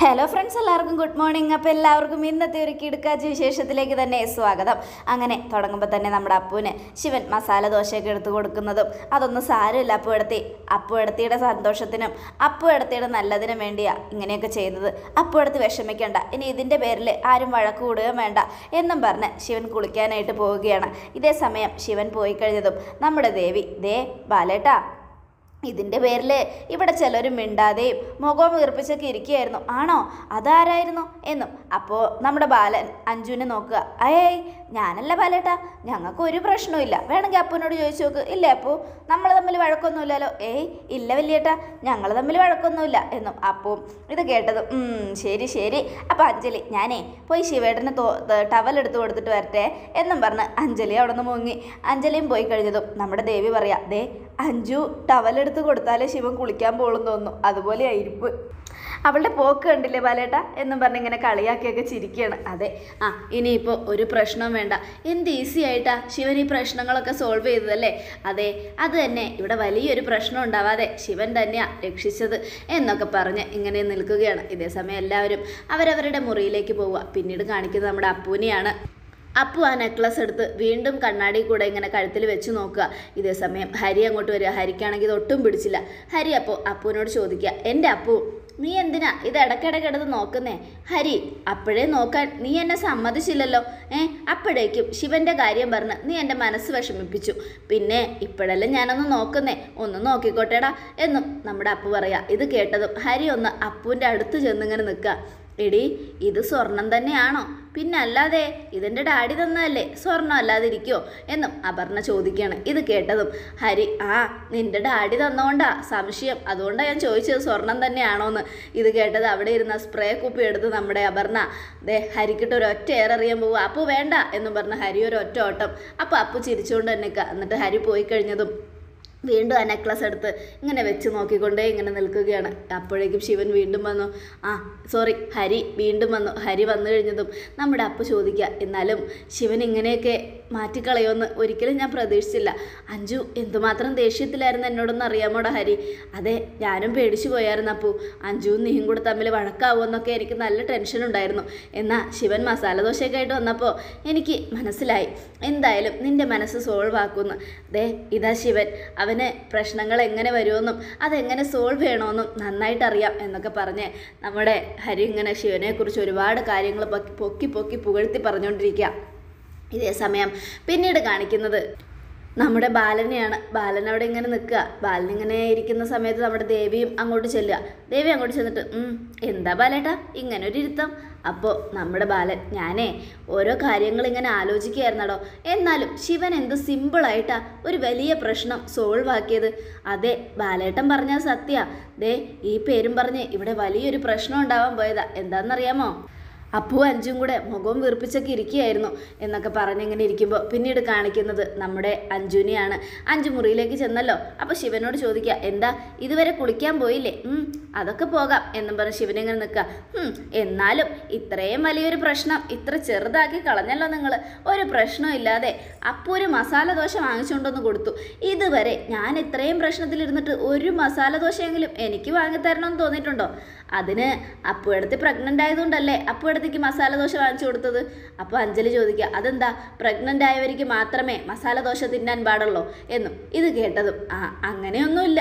hello friends എല്ലാവർക്കും good morning അപ്പോൾ എല്ലാവർക്കും ഇന്നത്തെ ഒരു കിടുക്കാച്ച വിശേഷത്തിലേക്ക് തന്നെ സ്വാഗതം അങ്ങനെ തുടങ്ങുമ്പോൾ തന്നെ നമ്മുടെ അപ്പുവിന് ശിവൻ മസാല ദോശയൊക്കെ എടുത്തു കൊടുക്കുന്നതും അതൊന്നും സാരമില്ല അപ്പു എടുത്തി അപ്പു എടുത്തിയുടെ സന്തോഷത്തിനും അപ്പു എടുത്തിയുടെ നല്ലതിനും വേണ്ടിയാണ് ഇങ്ങനെയൊക്കെ ചെയ്യുന്നത് അപ്പു എടുത്ത് വിഷമിക്കണ്ട ഇനി ഇതിൻ്റെ പേരിൽ ആരും വഴക്ക് കൂടുകയും വേണ്ട എന്നും പറഞ്ഞ് ശിവൻ കുളിക്കാനായിട്ട് പോവുകയാണ് ഇതേ സമയം ശിവൻ പോയി കഴിഞ്ഞതും നമ്മുടെ ദേവി ദേ ബാലേട്ടാ ഇതിൻ്റെ പേരിൽ ഇവിടെ ചിലർ മിണ്ടാതെയും മുഖം വീർപ്പിച്ചൊക്കെ ഇരിക്കുകയായിരുന്നു ആണോ അതാരായിരുന്നു എന്നും അപ്പോൾ നമ്മുടെ ബാലൻ അഞ്ജുവിനെ നോക്കുക ഏയ് ഞാനല്ല ബാലേട്ടാ ഞങ്ങൾക്ക് ഒരു പ്രശ്നവും വേണമെങ്കിൽ അപ്പുവിനോട് ചോദിച്ചു നോക്ക് ഇല്ലേ അപ്പു നമ്മൾ തമ്മിൽ വഴക്കൊന്നുമില്ലല്ലോ ഏയ് ഇല്ല വലിയേട്ടാ ഞങ്ങൾ തമ്മിൽ വഴക്കൊന്നുമില്ല എന്നും അപ്പവും ഇത് കേട്ടതും "ഉം, ശരി ശരി അപ്പോൾ അഞ്ജലി ഞാനേ പോയി ശിവേട്ടന് തോ ടവൽ എടുത്ത് കൊടുത്തിട്ട് വരട്ടെ എന്നും പറഞ്ഞ് അഞ്ജലി അവിടെ നിന്ന് മുങ്ങി അഞ്ജലിയും പോയി കഴിഞ്ഞതും നമ്മുടെ ദേവി പറയാ ദേ അഞ്ജു ടവലെടുത്ത് കൊടുത്താലേ ശിവൻ കുളിക്കാൻ പോളും തോന്നുന്നു അതുപോലെ ആയിരിപ്പ് അവളുടെ പോക്ക് കണ്ടില്ലേ ബാലേട്ട എന്നും പറഞ്ഞ് ഇങ്ങനെ കളിയാക്കിയൊക്കെ ചിരിക്കുകയാണ് അതെ ആ ഇനിയിപ്പോൾ ഒരു പ്രശ്നവും വേണ്ട എന്ത് ഈസി ആയിട്ടാ ശിവൻ ഈ പ്രശ്നങ്ങളൊക്കെ സോൾവ് ചെയ്തതല്ലേ അതെ അത് തന്നെ ഇവിടെ വലിയൊരു പ്രശ്നം ഉണ്ടാവാതെ ശിവൻ തന്നെയാ രക്ഷിച്ചത് എന്നൊക്കെ പറഞ്ഞ് ഇങ്ങനെ നിൽക്കുകയാണ് ഇതേസമയം എല്ലാവരും അവരവരുടെ മുറിയിലേക്ക് പോവുക പിന്നീട് കാണിക്കുന്നത് നമ്മുടെ അപ്പൂനെയാണ് അപ്പു ആ നെക്ലസ് എടുത്ത് വീണ്ടും കണ്ണാടി കൂടെ ഇങ്ങനെ കഴുത്തിൽ വെച്ച് നോക്കുക ഇതേ സമയം ഹരി അങ്ങോട്ട് വരിക ഹരിക്കാണെങ്കിൽ ഇത് ഒട്ടും പിടിച്ചില്ല ഹരി അപ്പോൾ അപ്പുവിനോട് ചോദിക്കുക എൻ്റെ അപ്പു നീ എന്തിനാ ഇത് ഇടയ്ക്കിടയ്ക്ക് എടുത്ത് നോക്കുന്നേ ഹരി അപ്പോഴേ നോക്കാൻ നീ എന്നെ സമ്മതിച്ചില്ലല്ലോ ഏ അപ്പോഴേക്കും ശിവന്റെ കാര്യം പറഞ്ഞ് നീ എൻ്റെ മനസ്സ് വിഷമിപ്പിച്ചു പിന്നെ ഇപ്പോഴല്ലേ ഞാനൊന്ന് നോക്കുന്നേ ഒന്ന് നോക്കിക്കോട്ടെടാ എന്നും നമ്മുടെ അപ്പു പറയാ ഇത് കേട്ടതും ഹരി ഒന്ന് അപ്പുവിൻ്റെ അടുത്ത് ചെന്നിങ്ങനെ നിൽക്കുക എടി ഇത് സ്വർണം തന്നെയാണോ പിന്നെ അല്ലാതെ ഇതിൻ്റെ ഡാഡി തന്നതല്ലേ സ്വർണം അല്ലാതിരിക്കോ എന്നും അപർണ ചോദിക്കുകയാണ് ഇത് കേട്ടതും ഹരി ആ നിന്റെ ഡാഡി തന്നോണ്ടാ സംശയം അതുകൊണ്ടാണ് ഞാൻ ചോദിച്ചത് സ്വർണം തന്നെയാണോന്ന് ഇത് കേട്ടത് അവിടെ ഇരുന്ന സ്പ്രേ കുപ്പി എടുത്ത് നമ്മുടെ അപർണ ദേ ഹരിക്കിട്ട് ഒരു ഒറ്റ ഏറെറിയാൻ പോവുക അപ്പു വേണ്ട എന്നും പറഞ്ഞ് ഹരി ഒരു ഒറ്റ ഓട്ടം അപ്പോൾ അപ്പു ചിരിച്ചുകൊണ്ട് തന്നെ നിൽക്കുക എന്നിട്ട് ഹരി പോയി കഴിഞ്ഞതും വീണ്ടും ആ നെക്ലസ് എടുത്ത് ഇങ്ങനെ വെച്ച് നോക്കിക്കൊണ്ടേ ഇങ്ങനെ നിൽക്കുകയാണ് അപ്പോഴേക്കും ശിവൻ വീണ്ടും വന്നു ആ സോറി ഹരി വീണ്ടും വന്നു ഹരി വന്നു കഴിഞ്ഞതും നമ്മുടെ അപ്പ ചോദിക്കുക എന്നാലും ശിവൻ ഇങ്ങനെയൊക്കെ മാറ്റിക്കളയുമെന്ന് ഒരിക്കലും ഞാൻ പ്രതീക്ഷിച്ചില്ല അഞ്ജു എന്തുമാത്രം ദേഷ്യത്തിലായിരുന്നു എന്നോടൊന്ന് അറിയാമോടാ ഹരി അതെ ഞാനും പേടിച്ചു പോയായിരുന്നു അപ്പു അഞ്ജുവും നീയും കൂടെ തമ്മിൽ വഴക്കാവുമെന്നൊക്കെ എനിക്ക് നല്ല ടെൻഷൻ ഉണ്ടായിരുന്നു എന്നാൽ ശിവൻ മസാല ദോശയൊക്കെ ആയിട്ട് വന്നപ്പോൾ എനിക്ക് മനസ്സിലായി എന്തായാലും നിന്റെ മനസ്സ് സോൾവ് ആക്കുമെന്ന് ദേ ഇതാ ശിവൻ അവന് പ്രശ്നങ്ങൾ എങ്ങനെ വരുമെന്നും അതെങ്ങനെ സോൾവ് ചെയ്യണമെന്നും നന്നായിട്ട് അറിയാം എന്നൊക്കെ പറഞ്ഞ് നമ്മുടെ ഹരി ഇങ്ങനെ ശിവനെക്കുറിച്ച് ഒരുപാട് കാര്യങ്ങൾ പൊക്കി പൊക്കി പൊക്കി പുകഴ്ത്തി പറഞ്ഞുകൊണ്ടിരിക്കുക ഇതേ സമയം പിന്നീട് കാണിക്കുന്നത് നമ്മുടെ ബാലനെയാണ് ബാലൻ അവിടെ ഇങ്ങനെ നിൽക്കുക ബാലൻ ഇങ്ങനെ ഇരിക്കുന്ന സമയത്ത് നമ്മുടെ ദേവിയും അങ്ങോട്ട് ചെല്ലുക ദേവി അങ്ങോട്ട് ചെന്നിട്ട് "ഉം, എന്താ ബാലേട്ടാ ഇങ്ങനെ ഒരു ഇരുത്തം അപ്പോൾ നമ്മുടെ ബാലൻ ഞാനേ ഓരോ കാര്യങ്ങൾ ഇങ്ങനെ ആലോചിക്കുകയായിരുന്നടോ എന്നാലും ശിവൻ എന്ത് സിമ്പിളായിട്ടാ ഒരു വലിയ പ്രശ്നം സോൾവ് ആക്കിയത് അതെ ബാലേട്ടൻ പറഞ്ഞാൽ സത്യ ദേ ഈ പേരും പറഞ്ഞ് ഇവിടെ വലിയൊരു പ്രശ്നം ഉണ്ടാവാൻ പോയതാ എന്താണെന്നറിയാമോ അപ്പു അഞ്ചും കൂടെ മുഖവും വീർപ്പിച്ചൊക്കെ ഇരിക്കുകയായിരുന്നു എന്നൊക്കെ പറഞ്ഞിങ്ങനെ ഇരിക്കുമ്പോൾ പിന്നീട് കാണിക്കുന്നത് നമ്മുടെ അഞ്ജുനെയാണ് അഞ്ചു മുറിയിലേക്ക് ചെന്നല്ലോ അപ്പോൾ ശിവനോട് ചോദിക്കുക എന്താ ഇതുവരെ കുളിക്കാൻ പോയില്ലേ ഉം, അതൊക്കെ പോകാം എന്നും പറഞ്ഞ് ശിവനിങ്ങനെ നിൽക്കുക "ഉം, എന്നാലും ഇത്രയും വലിയൊരു പ്രശ്നം ഇത്ര ചെറുതാക്കി കളഞ്ഞല്ലോ നിങ്ങൾ ഒരു പ്രശ്നവും ഇല്ലാതെ അപ്പു ഒരു മസാല ദോശ വാങ്ങിച്ചുകൊണ്ടൊന്ന് കൊടുത്തു ഇതുവരെ ഞാൻ ഇത്രയും പ്രശ്നത്തിലിരുന്നിട്ട് ഒരു മസാല ദോശയെങ്കിലും എനിക്ക് വാങ്ങിത്തരണമെന്ന് തോന്നിയിട്ടുണ്ടോ അതിന് അപ്പു എടുത്ത് പ്രഗ്നൻ്റ് ആയതുകൊണ്ടല്ലേ അപ്പു എടുത്തേക്ക് മസാല ദോശ വാങ്ങിച്ചു കൊടുത്തത് അപ്പോൾ അഞ്ജലി ചോദിക്കുക അതെന്താ പ്രഗ്നൻ്റ് ആയവർക്ക് മാത്രമേ മസാല ദോശ തിന്നാൻ പാടുള്ളൂ എന്നും ഇത് കേട്ടതും ആ അങ്ങനെയൊന്നുമില്ല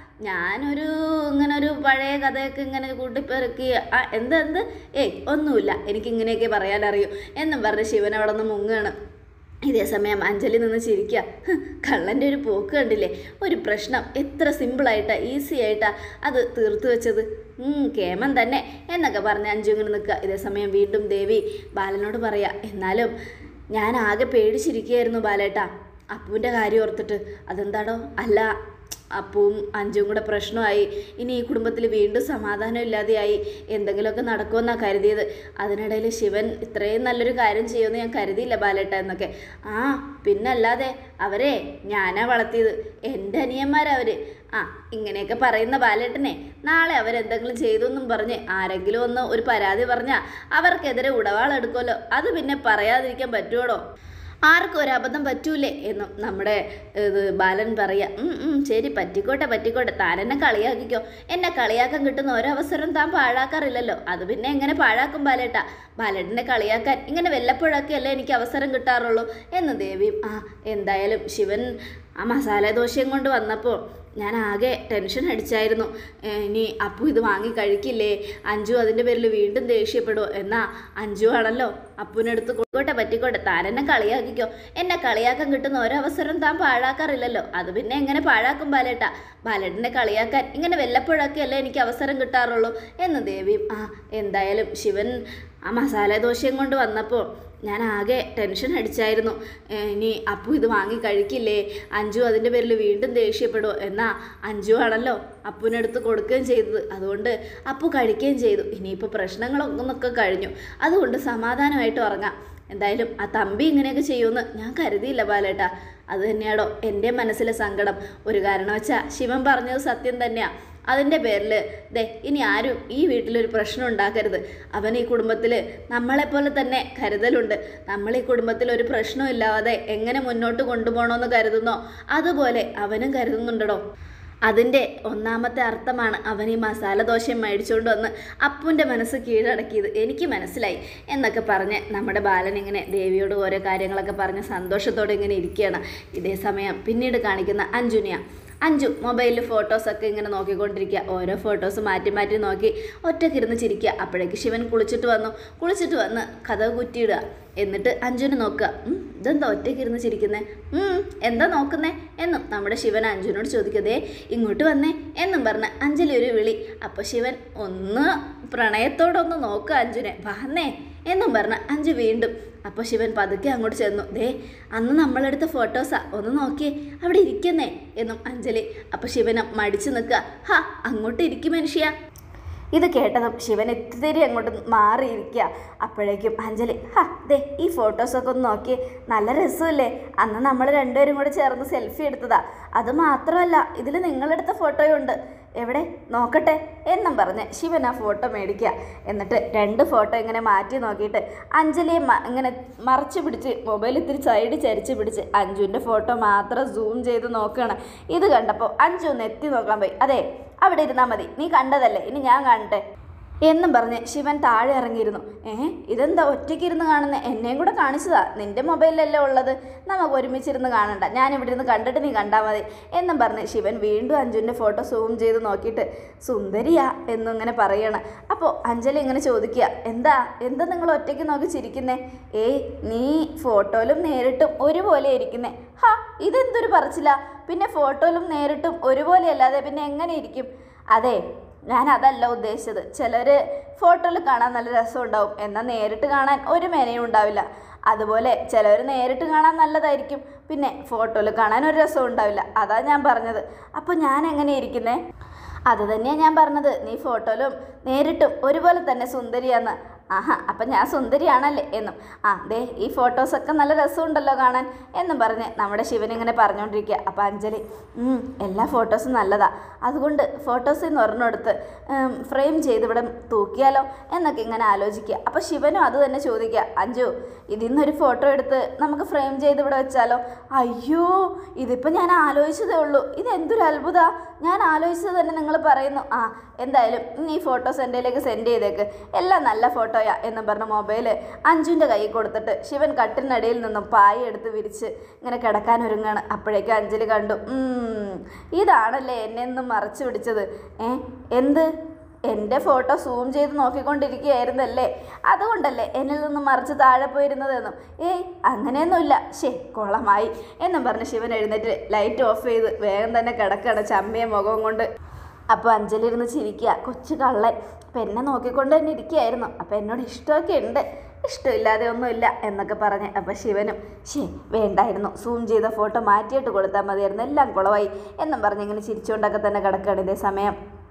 ഞാനൊരു ഇങ്ങനെ ഒരു പഴയ കഥയൊക്കെ ഇങ്ങനെ കൂട്ടിപ്പെറുക്കി ആ എന്ത് എന്ത് ഏയ് ഒന്നുമില്ല എനിക്ക് ഇങ്ങനെയൊക്കെ പറയാനറിയൂ എന്നും പറഞ്ഞ് ശിവൻ അവിടെ നിന്ന് മുങ്ങുകയാണ് ഇതേ സമയം അഞ്ജലി നിന്ന് ചിരിക്കുക "ഹ്, കള്ളൻ്റെ ഒരു പോക്ക് കണ്ടില്ലേ ഒരു പ്രശ്നം എത്ര സിമ്പിളായിട്ടാ ഈസി ആയിട്ടാ അത് തീർത്തു വെച്ചത് ഉം, കേമൻ തന്നെ എന്നൊക്കെ പറഞ്ഞ് അഞ്ജു ഇങ്ങനെ നിൽക്കുക ഇതേ സമയം വീണ്ടും ദേവി ബാലനോട് പറയാ എന്നാലും ഞാൻ ആകെ പേടിച്ചിരിക്കുകയായിരുന്നു ബാലേട്ടാ അപ്പുവിൻ്റെ കാര്യം ഓർത്തിട്ട് അതെന്താടോ അല്ല അപ്പവും അഞ്ചും കൂടെ പ്രശ്നമായി ഇനി ഈ കുടുംബത്തിൽ വീണ്ടും സമാധാനം ഇല്ലാതെയായി എന്തെങ്കിലുമൊക്കെ നടക്കുമെന്നാണ് കരുതിയത് അതിനിടയിൽ ശിവൻ ഇത്രയും നല്ലൊരു കാര്യം ചെയ്യുമെന്ന് ഞാൻ കരുതിയില്ല ബാലേട്ട എന്നൊക്കെ ആ പിന്നല്ലാതെ അവരെ ഞാനാ വളർത്തിയത് എൻ്റെ അനിയന്മാരവർ ആ ഇങ്ങനെയൊക്കെ പറയുന്ന ബാലേട്ടനെ നാളെ അവരെന്തെങ്കിലും ചെയ്തു എന്നും പറഞ്ഞ് ആരെങ്കിലും ഒന്ന് ഒരു പരാതി പറഞ്ഞാൽ അവർക്കെതിരെ ഉടവാളെടുക്കുമല്ലോ അത് പിന്നെ പറയാതിരിക്കാൻ പറ്റുമോടോ ആർക്കും ഒരു അബദ്ധം പറ്റൂലേ എന്നും നമ്മുടെ ഇത് ബാലൻ പറയാ "ഉം, ഉം, ശരി പറ്റിക്കോട്ടെ പറ്റിക്കോട്ടെ താൻ എന്നെ കളിയാക്കിക്കോ എന്നെ കളിയാക്കാൻ കിട്ടുന്ന ഒരവസരം താൻ പാഴാക്കാറില്ലല്ലോ അത് പിന്നെ എങ്ങനെ പാഴാക്കും ബാലേട്ട ബാലേട്ടനെ കളിയാക്കാൻ ഇങ്ങനെ വല്ലപ്പോഴൊക്കെ അല്ലേ എനിക്ക് അവസരം കിട്ടാറുള്ളൂ എന്ന് ദേവിയും ആ എന്തായാലും ശിവൻ ആ മസാല ദോശയും കൊണ്ട് വന്നപ്പോൾ ഞാൻ ആകെ ടെൻഷൻ അടിച്ചായിരുന്നു ഏ, ഇനി അപ്പു ഇത് വാങ്ങി കഴിക്കില്ലേ അഞ്ജു അതിൻ്റെ പേരിൽ വീണ്ടും ദേഷ്യപ്പെടുമോ എന്നാ അഞ്ജു ആണല്ലോ അപ്പുവിനടുത്ത് കൊടുക്കോട്ടെ പറ്റിക്കോട്ടെ താൻ എന്നെ കളിയാക്കിക്കോ എന്നെ കളിയാക്കാൻ കിട്ടുന്ന ഒരവസരം താൻ പാഴാക്കാറില്ലല്ലോ അത് പിന്നെ എങ്ങനെ പാഴാക്കും ബാലേട്ട ബാലേട്ടനെ കളിയാക്കാൻ ഇങ്ങനെ വല്ലപ്പോഴൊക്കെ അല്ലേ എനിക്ക് അവസരം കിട്ടാറുള്ളൂ എന്ന് ദേവിയും ആ എന്തായാലും ശിവൻ ആ മസാല ദോശയും കൊണ്ട് വന്നപ്പോൾ ഞാൻ ആകെ ടെൻഷൻ അടിച്ചായിരുന്നു ഏ, ഇനി അപ്പു ഇത് വാങ്ങി കഴിക്കില്ലേ അഞ്ജു അതിൻ്റെ പേരിൽ വീണ്ടും ദേഷ്യപ്പെടുമോ എന്നാ അഞ്ജു ആണല്ലോ അപ്പുവിനടുത്ത് കൊടുക്കുകയും ചെയ്തത് അതുകൊണ്ട് അപ്പു കഴിക്കുകയും ചെയ്തു ഇനിയിപ്പോൾ പ്രശ്നങ്ങളൊക്കെ കഴിഞ്ഞു അതുകൊണ്ട് സമാധാനമായിട്ട് ഉറങ്ങാം എന്തായാലും ആ തമ്പി ഇങ്ങനെയൊക്കെ ചെയ്യുമെന്ന് ഞാൻ കരുതിയില്ല ബാലേട്ടാ അത് തന്നെയാടോ എൻ്റെ മനസ്സിലെ സങ്കടം ഒരു കാരണവച്ചാൽ ശിവൻ പറഞ്ഞത് സത്യം തന്നെയാണ് അതിൻ്റെ പേരിൽ ദേ ഇനി ആരും ഈ വീട്ടിലൊരു പ്രശ്നം ഉണ്ടാക്കരുത് അവൻ ഈ കുടുംബത്തിൽ നമ്മളെപ്പോലെ തന്നെ കരുതലുണ്ട് നമ്മൾ ഈ കുടുംബത്തിൽ ഒരു പ്രശ്നവും ഇല്ലാതെ എങ്ങനെ മുന്നോട്ട് കൊണ്ടുപോകണമെന്ന് കരുതുന്നോ അതുപോലെ അവനും കരുതുന്നുണ്ടടോ അതിൻ്റെ ഒന്നാമത്തെ അർത്ഥമാണ് അവൻ ഈ മസാല ദോശയും മേടിച്ചുകൊണ്ട് വന്ന് അപ്പുവിൻ്റെ മനസ്സ് കീഴടക്കിയത് എനിക്ക് മനസ്സിലായി എന്നൊക്കെ പറഞ്ഞ് നമ്മുടെ ബാലൻ ഇങ്ങനെ ദേവിയോട് ഓരോ കാര്യങ്ങളൊക്കെ പറഞ്ഞ് സന്തോഷത്തോടെ ഇങ്ങനെ ഇരിക്കുകയാണ് ഇതേ സമയം പിന്നീട് കാണിക്കുന്ന അഞ്ജുനിയ അഞ്ചു മൊബൈലിൽ ഫോട്ടോസൊക്കെ ഇങ്ങനെ നോക്കിക്കൊണ്ടിരിക്കുക ഓരോ ഫോട്ടോസ് മാറ്റി മാറ്റി നോക്കി ഒറ്റക്കിരുന്ന് ചിരിക്കുക അപ്പോഴേക്ക് ശിവൻ കുളിച്ചിട്ട് വന്നു കുളിച്ചിട്ട് വന്ന് കഥ കുറ്റിയിടുക എന്നിട്ട് അഞ്ജുനെ നോക്കുക "ഉം, ഇതെന്താ ഒറ്റയ്ക്കിരുന്ന് ചിരിക്കുന്നേ ഉം, എന്താ നോക്കുന്നേ എന്നും നമ്മുടെ ശിവൻ അഞ്ജുനോട് ചോദിക്കതേ ഇങ്ങോട്ട് വന്നേ എന്നും പറഞ്ഞ് അഞ്ജലി ഒരു വിളി അപ്പോൾ ശിവൻ ഒന്ന് പ്രണയത്തോടൊന്ന് നോക്കുക അഞ്ജുനെ വന്നേ എന്നും പറഞ്ഞ് അഞ്ജു വീണ്ടും അപ്പോൾ ശിവൻ പതുക്കെ അങ്ങോട്ട് ചെന്നു ദേ അന്ന് നമ്മളെടുത്ത ഫോട്ടോസാ ഒന്ന് നോക്കിയേ അവിടെ ഇരിക്കുന്നേ എന്നും അഞ്ജലി അപ്പോൾ ശിവൻ മടിച്ചു നിൽക്കുക ഹാ അങ്ങോട്ട് ഇരിക്കും മനുഷ്യ ഇത് കേട്ടതും ശിവൻ ഇത്തിരി അങ്ങോട്ട് മാറിയിരിക്കുക അപ്പോഴേക്കും അഞ്ജലി ഹാ ദേ ഈ ഫോട്ടോസൊക്കെ ഒന്ന് നോക്കിയേ നല്ല രസമല്ലേ അന്ന് നമ്മൾ രണ്ടുപേരും കൂടെ ചേർന്ന് സെൽഫി എടുത്തതാ അത് മാത്രമല്ല ഇതിൽ നിങ്ങളെടുത്ത ഫോട്ടോയുണ്ട് എവിടെ നോക്കട്ടെ എന്നും പറഞ്ഞ് ശിവൻ ആ ഫോട്ടോ മേടിക്കുക എന്നിട്ട് രണ്ട് ഫോട്ടോ ഇങ്ങനെ മാറ്റി നോക്കിയിട്ട് അഞ്ജലിയെ മ- ഇങ്ങനെ മറച്ചു പിടിച്ച് മൊബൈൽ ഇത്തിരി സൈഡ് ചരിച്ച് പിടിച്ച് അഞ്ജുവിൻ്റെ ഫോട്ടോ മാത്രം സൂം ചെയ്ത് നോക്കുകയാണ് ഇത് കണ്ടപ്പോൾ അഞ്ജു ഒന്ന് എത്തി നോക്കാൻ പോയി അതെ അവിടെ ഇരുന്നാൽ മതി നീ കണ്ടതല്ലേ ഇനി ഞാൻ കാണട്ടെ എന്നും പറഞ്ഞ് ശിവൻ താഴെ ഇറങ്ങിയിരുന്നു ഏ ഇതെന്താ ഒറ്റയ്ക്കിരുന്ന് കാണുന്ന എന്നെയും കൂടെ കാണിച്ചതാ നിന്റെ മൊബൈലിലല്ലേ ഉള്ളത് നമുക്ക് ഒരുമിച്ചിരുന്ന് കാണണ്ട ഞാൻ ഇവിടെ ഇരുന്ന് കണ്ടിട്ട് നീ കണ്ടാൽ മതി എന്നും പറഞ്ഞ് ശിവൻ വീണ്ടും അഞ്ജുവിൻ്റെ ഫോട്ടോ സൂം ചെയ്ത് നോക്കിയിട്ട് സുന്ദരിയാ എന്നും ഇങ്ങനെ പറയണം അപ്പോൾ അഞ്ജലി ഇങ്ങനെ ചോദിക്കുക എന്താ എന്താ നിങ്ങൾ ഒറ്റയ്ക്ക് നോക്കി ചിരിക്കുന്നേ ഏയ് നീ ഫോട്ടോയിലും നേരിട്ടും ഒരുപോലെ ഇരിക്കുന്നേ ഹാ ഇതെന്തൊരു പറച്ചില്ല പിന്നെ ഫോട്ടോയിലും നേരിട്ടും ഒരുപോലെ അല്ലാതെ പിന്നെ എങ്ങനെ ഇരിക്കും അതെ ഞാൻ അതല്ല ഉദ്ദേശിച്ചത് ചിലർ ഫോട്ടോയിൽ കാണാൻ നല്ല രസമുണ്ടാവും എന്നാൽ നേരിട്ട് കാണാൻ ഒരു മേനയും ഉണ്ടാവില്ല അതുപോലെ ചിലർ നേരിട്ട് കാണാൻ നല്ലതായിരിക്കും പിന്നെ ഫോട്ടോയിൽ കാണാൻ ഒരു രസവും ഉണ്ടാവില്ല അതാ ഞാൻ പറഞ്ഞത് അപ്പോൾ ഞാൻ എങ്ങനെ ഇരിക്കുന്നേ അത് തന്നെയാണ് ഞാൻ പറഞ്ഞത് നീ ഫോട്ടോയിലും നേരിട്ടും ഒരുപോലെ തന്നെ സുന്ദരിയാന്ന് ആഹാ അപ്പം ഞാൻ സുന്ദരിയാണല്ലേ എന്നും ആ ദേ ഈ ഫോട്ടോസൊക്കെ നല്ല രസമുണ്ടല്ലോ കാണാൻ എന്നും പറഞ്ഞ് നമ്മുടെ ശിവൻ ഇങ്ങനെ പറഞ്ഞുകൊണ്ടിരിക്കുക അപ്പം അഞ്ജലി "ഉം, എല്ലാ ഫോട്ടോസും നല്ലതാ അതുകൊണ്ട് ഫോട്ടോസ് എന്ന് ഒരെണ്ണെടുത്ത് ഫ്രെയിം ചെയ്ത് ഇവിടെ തൂക്കിയാലോ എന്നൊക്കെ ഇങ്ങനെ ആലോചിക്കുക അപ്പോൾ ശിവനും അത് തന്നെ ചോദിക്കുക അഞ്ജു ഇതിൽ നിന്നൊരു ഫോട്ടോ എടുത്ത് നമുക്ക് ഫ്രെയിം ചെയ്ത് ഇവിടെ വെച്ചാലോ അയ്യോ ഇതിപ്പോൾ ഞാൻ ആലോചിച്ചതേ ഉള്ളൂ ഇത് എന്തൊരു അത്ഭുത ഞാൻ ആലോചിച്ചത് തന്നെ നിങ്ങൾ പറയുന്നു ആ എന്തായാലും ഇനി ഈ ഫോട്ടോസ് എൻ്റെയിലേക്ക് സെൻഡ് ചെയ്തേക്ക് എല്ലാം നല്ല ഫോട്ടോയാ എന്ന് പറഞ്ഞ മൊബൈൽ അഞ്ജുവിൻ്റെ കയ്യിൽ കൊടുത്തിട്ട് ശിവൻ കട്ടിനടിയിൽ നിന്നും പായ എടുത്ത് വിരിച്ച് ഇങ്ങനെ കിടക്കാൻ ഒരുങ്ങാണ് അപ്പോഴേക്കും അഞ്ജലി കണ്ടു "ഉം, ഇതാണല്ലേ എന്നെ ഒന്നും മറച്ചു പിടിച്ചത് ഏ എന്ത് എൻ്റെ ഫോട്ടോ സൂം ചെയ്ത് നോക്കിക്കൊണ്ടിരിക്കുകയായിരുന്നല്ലേ അതുകൊണ്ടല്ലേ എന്നിൽ നിന്ന് മറിച്ച് താഴെ പോയിരുന്നതെന്നും ഏയ് അങ്ങനെയൊന്നുമില്ല ശേ കുളമായി എന്നും പറഞ്ഞ് ശിവൻ എഴുന്നേറ്റ് ലൈറ്റ് ഓഫ് ചെയ്ത് വേഗം തന്നെ കിടക്കുകയാണ് ചമ്മിയ മുഖം കൊണ്ട് അപ്പോൾ അഞ്ജലി ഇരുന്ന് ചിരിക്കുക കൊച്ചു കള്ളൻ അപ്പം എന്നെ നോക്കിക്കൊണ്ട് തന്നെ ഇരിക്കുകയായിരുന്നു അപ്പം എന്നോട് ഇഷ്ടമൊക്കെ ഉണ്ട് ഇഷ്ടമില്ലാതെ ഒന്നുമില്ല എന്നൊക്കെ പറഞ്ഞ് അപ്പോൾ ശിവനും ശേ വേണ്ടായിരുന്നു സൂം ചെയ്ത ഫോട്ടോ മാറ്റിയിട്ട് കൊടുത്താൽ മതിയായിരുന്നു എല്ലാം കുളമായി എന്നും പറഞ്ഞ് ഇങ്ങനെ ചിരിച്ചുകൊണ്ടൊക്കെ തന്നെ കിടക്കുകയാണ് ഇതേ സമയം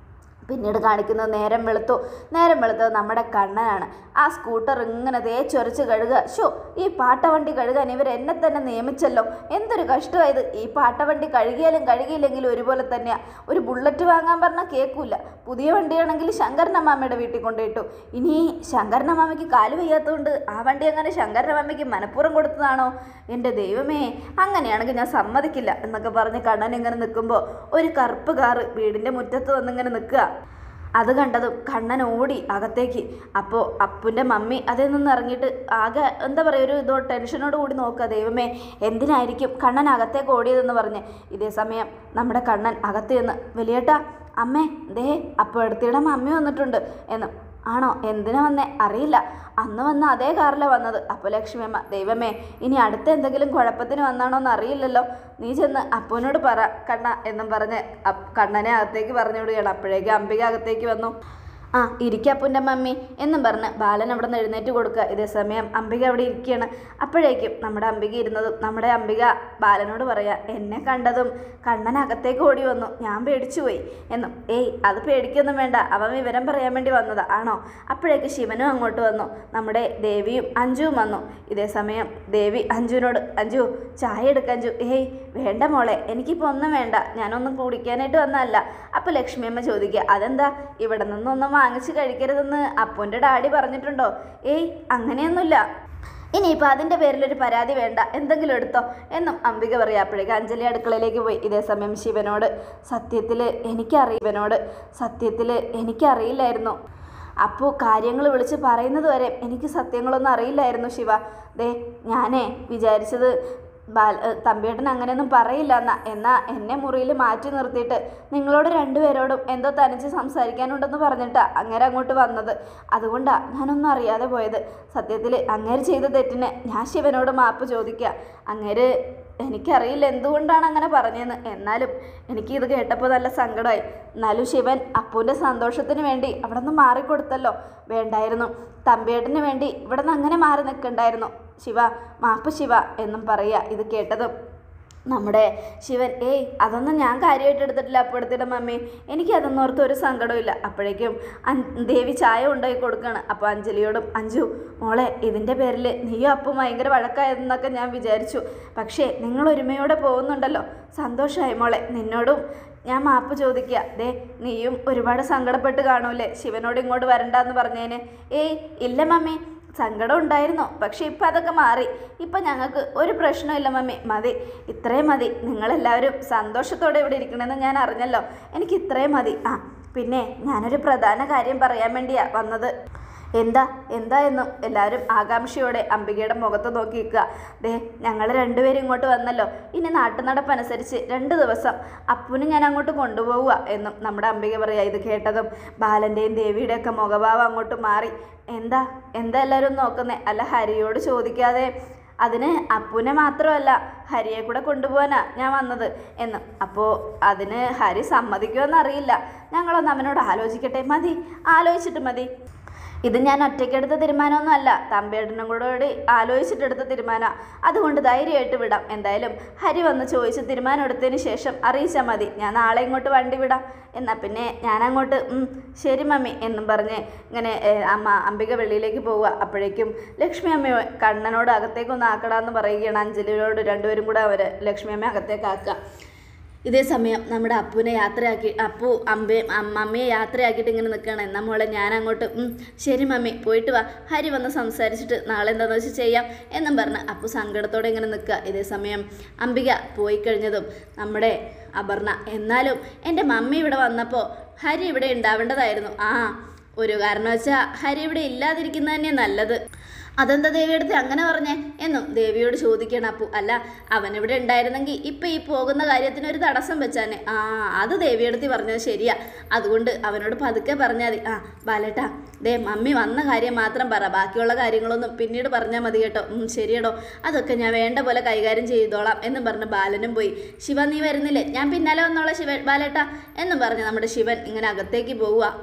പിന്നീട് കാണിക്കുന്നത് നേരം വെളുത്തു നേരം വെളുത്തത് നമ്മുടെ കണ്ണനാണ് ആ സ്കൂട്ടർ ഇങ്ങനെ തേച്ചൊരച്ച് കഴുകുക ഷോ ഈ പാട്ടവണ്ടി കഴുകാൻ ഇവർ എന്നെ തന്നെ നിയമിച്ചല്ലോ എന്തൊരു കഷ്ടമായത് ഈ പാട്ടവണ്ടി കഴുകിയാലും കഴുകിയില്ലെങ്കിലും ഒരുപോലെ തന്നെയാ ഒരു ബുള്ളറ്റ് വാങ്ങാൻ പറഞ്ഞാൽ കേൾക്കൂല പുതിയ വണ്ടിയാണെങ്കിൽ ശങ്കരനമ്മാമ്മയുടെ വീട്ടിൽ കൊണ്ടുപോയിട്ടു ഇനി ശങ്കരനമ്മാമ്മയ്ക്ക് കാല് വയ്യാത്തതുകൊണ്ട് ആ വണ്ടി അങ്ങനെ ശങ്കരനമ്മാമ്മയ്ക്ക് മനഃപൂർവ്വം കൊടുത്തതാണോ എൻ്റെ ദൈവമേ അങ്ങനെയാണെങ്കിൽ ഞാൻ സമ്മതിക്കില്ല എന്നൊക്കെ പറഞ്ഞ് കണ്ണൻ ഇങ്ങനെ നിൽക്കുമ്പോൾ ഒരു കറുപ്പ് കാറ് വീടിൻ്റെ മുറ്റത്ത് വന്നിങ്ങനെ നിൽക്കുക അത് കണ്ടതും കണ്ണൻ ഓടി അകത്തേക്ക് അപ്പോൾ അപ്പുൻ്റെ മമ്മി അതിൽ നിന്ന് ഇറങ്ങിയിട്ട് ആകെ എന്താ പറയുക ഒരു ഇതോ ടെൻഷനോട് കൂടി നോക്കുക ദൈവമേ എന്തിനായിരിക്കും കണ്ണൻ അകത്തേക്ക് ഓടിയതെന്ന് പറഞ്ഞ് ഇതേ സമയം നമ്മുടെ കണ്ണൻ അകത്ത് ചെന്ന് വലിയേട്ടാ അമ്മേ ദേ അപ്പോൾ എടുത്തിയുടെ മമ്മി വന്നിട്ടുണ്ട് എന്ന് ആണോ എന്തിനാ വന്നേ അറിയില്ല അന്ന് വന്ന അതേ കാറിലാണ് വന്നത് അപ്പോൾ ലക്ഷ്മിയമ്മ ദൈവമേ ഇനി അടുത്ത എന്തെങ്കിലും കുഴപ്പത്തിന് വന്നാണോ എന്ന് അറിയില്ലല്ലോ നീ ചെന്ന് അപ്പുവിനോട് പറ കണ്ണ എന്നും പറഞ്ഞ് അപ്പ് കണ്ണനെ അകത്തേക്ക് പറഞ്ഞു വിടുകയാണ് അപ്പോഴേക്ക് അംബിക അകത്തേക്ക് വന്നു ആ ഇരിക്കപ്പുൻ്റെ മമ്മി എന്നും പറഞ്ഞ് ബാലൻ അവിടെ നിന്ന് എഴുന്നേറ്റ് കൊടുക്കുക ഇതേ സമയം അംബിക അവിടെ ഇരിക്കുകയാണ് അപ്പോഴേക്കും നമ്മുടെ അംബിക ഇരുന്നതും നമ്മുടെ അംബിക ബാലനോട് പറയാ എന്നെ കണ്ടതും കണ്ണൻ അകത്തേക്ക് ഓടി വന്നു ഞാൻ പേടിച്ചു പോയി എന്നും ഏയ് അത് പേടിക്കൊന്നും വേണ്ട അവൻ വിവരം പറയാൻ വേണ്ടി വന്നതാ ആണോ അപ്പോഴേക്ക് ശിവനും അങ്ങോട്ട് വന്നു നമ്മുടെ ദേവിയും അഞ്ജുവും വന്നു ഇതേ സമയം ദേവി അഞ്ജുവിനോട് അഞ്ജു ചായ എടുക്കാൻ അഞ്ജു ഏയ് വേണ്ട മോളെ എനിക്കിപ്പോൾ ഒന്നും വേണ്ട ഞാനൊന്നും കുടിക്കാനായിട്ട് വന്നതല്ല അപ്പോൾ ലക്ഷ്മിയമ്മ ചോദിക്കുക അതെന്താ ഇവിടെ നിന്നൊന്നും വാങ്ങിച്ച് കഴിക്കരുതെന്ന് അപ്പൂൻ്റെ ഡാഡി പറഞ്ഞിട്ടുണ്ടോ ഏയ് അങ്ങനെയൊന്നുമില്ല ഇനിയിപ്പോൾ അതിൻ്റെ പേരിലൊരു പരാതി വേണ്ട എന്തെങ്കിലും എടുത്തോ എന്നും അംബിക പറയാം അപ്പോഴേക്ക് അഞ്ജലി അടുക്കളയിലേക്ക് പോയി ഇതേ സമയം ശിവനോട് സത്യത്തിൽ എനിക്കറിയവനോട് സത്യത്തിൽ എനിക്കറിയില്ലായിരുന്നു അപ്പോൾ കാര്യങ്ങൾ വിളിച്ച് പറയുന്നത് വരെ എനിക്ക് സത്യങ്ങളൊന്നും അറിയില്ലായിരുന്നു ശിവ ദേ ഞാനേ വിചാരിച്ചത് ബാല ഏഹ് തമ്പിയേട്ടൻ അങ്ങനെയൊന്നും പറയില്ല എന്നാ എന്നാൽ എന്നെ മുറിയിൽ മാറ്റി നിർത്തിയിട്ട് നിങ്ങളോട് രണ്ടുപേരോടും എന്തോ തനിച്ച് സംസാരിക്കാനുണ്ടെന്ന് പറഞ്ഞിട്ടാ അങ്ങേരെ അങ്ങോട്ട് വന്നത് അതുകൊണ്ടാ ഞാനൊന്നും അറിയാതെ പോയത് സത്യത്തിൽ അങ്ങേര് ചെയ്ത തെറ്റിന് ഞാൻ ശിവനോട് മാപ്പ് ചോദിക്കുക അങ്ങേര് എനിക്കറിയില്ല എന്തുകൊണ്ടാണ് അങ്ങനെ പറഞ്ഞതെന്ന് എന്നാലും എനിക്കിത് കേട്ടപ്പോൾ നല്ല സങ്കടമായി എന്നാലും ശിവൻ അപ്പൂൻ്റെ സന്തോഷത്തിന് വേണ്ടി അവിടെ നിന്ന് മാറിക്കൊടുത്തല്ലോ വേണ്ടായിരുന്നു തമ്പിയേട്ടന് വേണ്ടി ഇവിടെ നിന്ന് അങ്ങനെ മാറി നിൽക്കണ്ടായിരുന്നു ശിവ മാപ്പ് ശിവ എന്നും പറയുക ഇത് കേട്ടതും നമ്മുടെ ശിവൻ ഏയ് അതൊന്നും ഞാൻ കാര്യമായിട്ട് എടുത്തിട്ടില്ല അപ്പോഴത്തേടെ മമ്മി എനിക്ക് അതൊന്നും ഓർത്ത് ഒരു സങ്കടമില്ല അപ്പോഴേക്കും അൻ- ദേവി ചായ ഉണ്ടാക്കി കൊടുക്കുകയാണ് അപ്പോൾ അഞ്ജലിയോടും അഞ്ജു മോളെ ഇതിൻ്റെ പേരിൽ നീയും അപ്പം ഭയങ്കര വഴക്കായതെന്നൊക്കെ ഞാൻ വിചാരിച്ചു പക്ഷേ നിങ്ങൾ ഒരുമയോടെ പോകുന്നുണ്ടല്ലോ സന്തോഷമായി മോളെ നിന്നോടും ഞാൻ മാപ്പ് ചോദിക്കുക ദേ നീയും ഒരുപാട് സങ്കടപ്പെട്ട് കാണൂലേ ശിവനോട് ഇങ്ങോട്ട് വരണ്ടെന്ന് പറഞ്ഞേന് ഏയ് ഇല്ല മമ്മി സങ്കടം ഉണ്ടായിരുന്നു പക്ഷേ ഇപ്പം അതൊക്കെ മാറി ഇപ്പം ഞങ്ങൾക്ക് ഒരു പ്രശ്നമില്ല മമ്മി മതി ഇത്രയും മതി നിങ്ങളെല്ലാവരും സന്തോഷത്തോടെ ഇവിടെ ഇരിക്കണമെന്ന് ഞാൻ അറിഞ്ഞല്ലോ എനിക്ക് ഇത്രയും മതി ആ പിന്നെ ഞാനൊരു പ്രധാന കാര്യം പറയാൻ വേണ്ടിയാണ് വന്നത് എന്താ എന്താ എന്നും എല്ലാവരും ആകാംക്ഷയോടെ അംബികയുടെ മുഖത്ത് നോക്കി നിൽക്കുക ദേ ഞങ്ങൾ രണ്ടുപേരും ഇങ്ങോട്ട് വന്നല്ലോ ഇനി നാട്ടുനടപ്പനുസരിച്ച് രണ്ട് ദിവസം അപ്പുവിന് ഞാൻ അങ്ങോട്ട് കൊണ്ടുപോവുക എന്നും നമ്മുടെ അംബിക പറയുക ഇത് കേട്ടതും ബാലൻ്റെയും ദേവിയുടെയും ഒക്കെ മുഖഭാവം അങ്ങോട്ട് മാറി എന്താ എന്താ എല്ലാവരും നോക്കുന്നേ അല്ല ഹരിയോട് ചോദിക്കാതെ അതിന് അപ്പുനെ മാത്രമല്ല ഹരിയെ കൂടെ കൊണ്ടുപോകാനാ ഞാൻ വന്നത് എന്ന് അപ്പോൾ അതിന് ഹരി സമ്മതിക്കുമെന്നറിയില്ല ഞങ്ങളൊന്ന് അവനോട് ആലോചിക്കട്ടെ മതി ആലോചിച്ചിട്ട് മതി ഇത് ഞാൻ ഒറ്റയ്ക്കെടുത്ത തീരുമാനമൊന്നുമല്ല തമ്പേട്ടനും കൂടെ ആലോചിച്ചിട്ടെടുത്ത തീരുമാനമാണ് അതുകൊണ്ട് ധൈര്യമായിട്ട് വിടാം എന്തായാലും ഹരി വന്ന് ചോദിച്ച് തീരുമാനം എടുത്തതിന് ശേഷം അറിയിച്ചാൽ മതി ഞാൻ നാളെ ഇങ്ങോട്ട് വണ്ടി വിടാം എന്നാൽ പിന്നെ ഞാൻ അങ്ങോട്ട് ഉം, ശരി മമ്മി എന്നും പറഞ്ഞ് ഇങ്ങനെ ഏ, അമ്മ അംബിക വെളിയിലേക്ക് പോവുക അപ്പോഴേക്കും ലക്ഷ്മി അമ്മ കണ്ണനോട് അകത്തേക്കൊന്ന് ആക്കടാന്ന് പറയുകയാണ് അഞ്ജലിയോട് രണ്ടുപേരും കൂടെ അവർ ലക്ഷ്മി അമ്മ അകത്തേക്ക് ആക്കുക ഇതേ സമയം നമ്മുടെ അപ്പുവിനെ യാത്രയാക്കി അപ്പു അമ്പേ അം- മമ്മിയെ യാത്രയാക്കിയിട്ട് ഇങ്ങനെ നിൽക്കുകയാണ് എന്നാൽ മോളെ ഞാൻ അങ്ങോട്ട് "ഉം, ശരി മമ്മി പോയിട്ട് വാ ഹരി വന്ന് സംസാരിച്ചിട്ട് നാളെ എന്താണെന്ന് വെച്ചാൽ ചെയ്യാം എന്നും പറഞ്ഞ് അപ്പു സങ്കടത്തോടെ ഇങ്ങനെ നിൽക്കുക ഇതേ സമയം അംബിക പോയി കഴിഞ്ഞതും നമ്മുടെ അപർണ എന്നാലും എൻ്റെ മമ്മി ഇവിടെ വന്നപ്പോൾ ഹരി ഇവിടെ ഉണ്ടാവേണ്ടതായിരുന്നു ആ ഒരു കാരണം വെച്ചാൽ ഹരി ഇവിടെ ഇല്ലാതിരിക്കുന്നത് തന്നെ നല്ലത് അതെന്താ ദേവിയെടുത്ത് അങ്ങനെ പറഞ്ഞേ എന്നും ദേവിയോട് ചോദിക്കണം അപ്പു അല്ല അവനിവിടെ ഉണ്ടായിരുന്നെങ്കിൽ ഇപ്പം ഈ പോകുന്ന കാര്യത്തിന് ഒരു തടസ്സം വെച്ചാനെ ആ അത് ദേവിയെടുത്ത് പറഞ്ഞത് ശരിയാ അതുകൊണ്ട് അവനോട് പതുക്കെ പറഞ്ഞാൽ മതി ആ ബാലേട്ടാ ദേ മമ്മി വന്ന കാര്യം മാത്രം പറ ബാക്കിയുള്ള കാര്യങ്ങളൊന്നും പിന്നീട് പറഞ്ഞാൽ മതി കേട്ടോ ഉം, ശരിയടോ അതൊക്കെ ഞാൻ വേണ്ട പോലെ കൈകാര്യം ചെയ്തോളാം എന്നും പറഞ്ഞ് ബാലനും പോയി ശിവ നീ വരുന്നില്ലേ ഞാൻ പിന്നാലെ വന്നോളാം ശിവ ബാലേട്ടാ എന്നും പറഞ്ഞ് നമ്മുടെ ശിവൻ ഇങ്ങനെ അകത്തേക്ക് പോവുക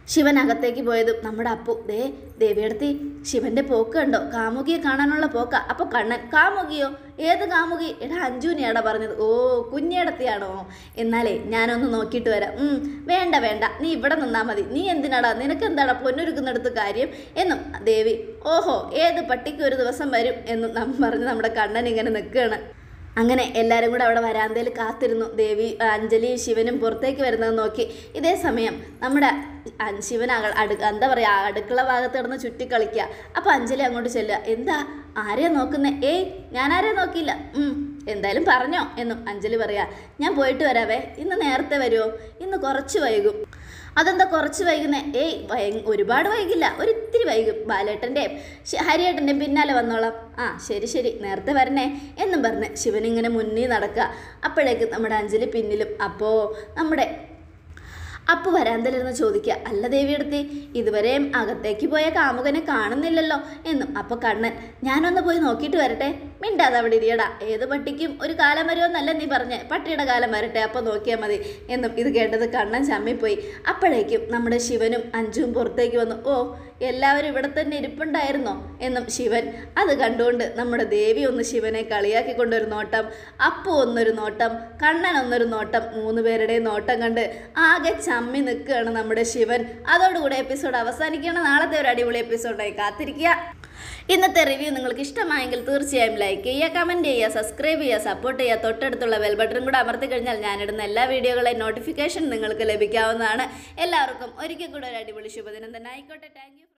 ശിവൻ അകത്തേക്ക് പോയതും നമ്മുടെ അപ്പു ദേ ദേവിയടുത്തി ശിവന്റെ പോക്ക് കണ്ടോ കാമുകിയെ കാണാനുള്ള പോക്ക അപ്പൊ കണ്ണൻ കാമുകിയോ ഏത് കാമുകി എടാ അഞ്ജുനെയാടാ പറഞ്ഞത് ഓ കുഞ്ഞേടത്തിയാണോ എന്നാലേ ഞാനൊന്ന് നോക്കിയിട്ട് വരാം ഉം, വേണ്ട വേണ്ട നീ ഇവിടെ നിന്നാ മതി നീ എന്തിനാടാ നിനക്ക് എന്താടാ പൊന്നൊരുക്കുന്നിടത്ത് കാര്യം എന്നും ദേവി ഓഹോ ഏത് പട്ടിക്ക് ഒരു ദിവസം വരും എന്നും നം പറഞ്ഞ് നമ്മുടെ കണ്ണൻ ഇങ്ങനെ നിൽക്കുകയാണ് അങ്ങനെ എല്ലാവരും കൂടെ അവിടെ വരാന്തയിൽ കാത്തിരുന്നു ദേവി അഞ്ജലി ശിവനും പുറത്തേക്ക് വരുന്നത് നോക്കി ഇതേ സമയം നമ്മുടെ അ- ശിവൻ അക അടു എന്താ പറയുക അടുക്കള ഭാഗത്ത് കിടന്ന് ചുറ്റിക്കളിക്കുക അപ്പോൾ അഞ്ജലി അങ്ങോട്ട് ചെല്ലുക എന്താ ആരെയാ നോക്കുന്നേ ഏയ് ഞാൻ ആരെയാ നോക്കിയില്ല ഉം, എന്തായാലും പറഞ്ഞോ എന്നും അഞ്ജലി പറയാ ഞാൻ പോയിട്ട് വരാവേ ഇന്ന് നേരത്തെ വരുമോ ഇന്ന് കുറച്ച് വൈകും അതെന്താ കുറച്ച് വൈകുന്നേ ഏയ് വൈ ഒരുപാട് വൈകില്ല ഒരിത്തിരി വൈകും ബാലേട്ടൻ്റെയും ഹരിയേട്ടൻ്റെയും പിന്നാലെ വന്നോളാം ആ ശരി ശരി നേരത്തെ വരണേ എന്നും പറഞ്ഞ് ശിവനിങ്ങനെ മുന്നിൽ നടക്കുക അപ്പോഴേക്ക് നമ്മുടെ അഞ്ജലി പിന്നിലും അപ്പോൾ നമ്മുടെ അപ്പു വരാന്തലിരുന്ന് ചോദിക്കുക അല്ല ദേവിയെടുത്തി ഇതുവരെയും അകത്തേക്ക് പോയ കാമുകനെ കാണുന്നില്ലല്ലോ എന്നും അപ്പോൾ കണ്ണൻ ഞാനൊന്ന് പോയി നോക്കിയിട്ട് വരട്ടെ മിണ്ടാതെ അവിടെ ഇരിയടാ ഏത് പട്ടിക്കും ഒരു കാലം വരുമെന്നല്ല നീ പറഞ്ഞേ പട്ടിയുടെ കാലം വരട്ടെ അപ്പോൾ നോക്കിയാൽ മതി എന്നും ഇത് കേട്ടത് കണ്ണൻ ചമ്മിപ്പോയി അപ്പോഴേക്കും നമ്മുടെ ശിവനും അഞ്ചും പുറത്തേക്ക് വന്നു ഓ എല്ലാവരും ഇവിടെ തന്നെ ഇരിപ്പുണ്ടായിരുന്നോ എന്നും ശിവൻ അത് കണ്ടുകൊണ്ട് നമ്മുടെ ദേവി ഒന്ന് ശിവനെ കളിയാക്കിക്കൊണ്ടൊരു നോട്ടം അപ്പു ഒന്നൊരു നോട്ടം കണ്ണൻ ഒന്നൊരു നോട്ടം മൂന്ന് പേരുടെയും നോട്ടം കണ്ട് ആകെ ചമ്മി നിൽക്കുകയാണ് നമ്മുടെ ശിവൻ അതോടുകൂടെ എപ്പിസോഡ് അവസാനിക്കുകയാണ് നാളത്തെ ഒരു അടിപൊളി എപ്പിസോഡായി കാത്തിരിക്കുക ഇന്നത്തെ റിവ്യൂ നിങ്ങൾക്ക് ഇഷ്ടമായെങ്കിൽ തീർച്ചയായും ലൈക്ക് ചെയ്യുക കമൻറ്റ് ചെയ്യുക സബ്സ്ക്രൈബ് ചെയ്യുക സപ്പോർട്ട് ചെയ്യുക തൊട്ടടുത്തുള്ള ബെൽ ബട്ടൺ കൂടെ അമർത്തി കഴിഞ്ഞാൽ ഞാനിടുന്ന എല്ലാ വീഡിയോകളെയും നോട്ടിഫിക്കേഷൻ നിങ്ങൾക്ക് ലഭിക്കാവുന്നതാണ് എല്ലാവർക്കും ഒരിക്കൽ കൂടെ ഒരു അടിപൊളി ശുഭദിനം തന്നെ ആയിക്കോട്ടെ താങ്ക്